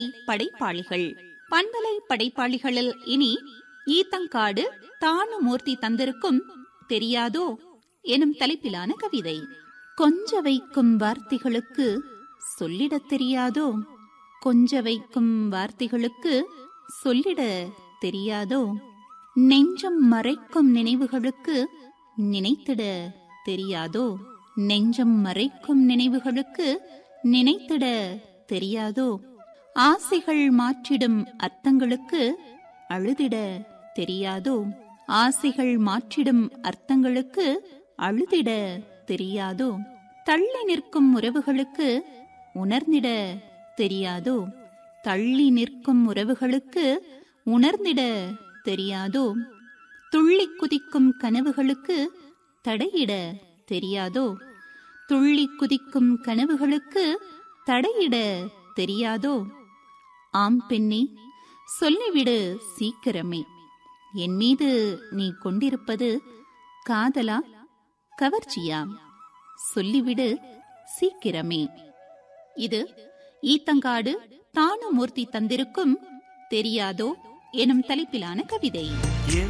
படைப்பாளிகள் பண்பலை படைப்பாளிகளில் இனி ஈத்தங்காடு தானுமூர்த்தி தந்திருக்கும் தெரியாதோ எனும் தலைப்பிலான கவிதை கொஞ்ச வைக்கும் வார்த்தைகளுக்கு சொல்லிடத் தெரியாதோ கொஞ்ச வைக்கும் வார்த்தைகளுக்கு சொல்லிட தெரியாதோ நெஞ்சம் மறைக்கும் நினைவுகளுக்கு நினைத்திட தெரியாதோ நெஞ்சம் மறைக்கும் நினைவுகளுக்கு நினைத்திட தெரியாதோ ஆசைகள் மாற்றிடும் அர்த்தங்களுக்கு அழுதிட தெரியாதோ ஆசைகள் மாற்றிடும் அர்த்தங்களுக்கு அழுதிட தெரியாதோ தள்ளி நிற்கும் உறவுகளுக்கு உணர்ந்திட தெரியாதோ தள்ளி நிற்கும் உறவுகளுக்கு உணர்ந்திட தெரியாதோ துள்ளி குதிக்கும் கனவுகளுக்கு தடையிட தெரியாதோ துள்ளி குதிக்கும் கனவுகளுக்கு தடையிட தெரியாதோ ஆம் பெண்ணே சொல்லிவிடு சீக்கிரமே என் மீது நீ கொண்டிருப்பது காதலா கவர்ச்சியா சொல்லிவிடு சீக்கிரமே இது ஈத்தங்காடு தானுமூர்த்தி தந்திருக்கும் தெரியாதோ எனும் தலைப்பிலான கவிதை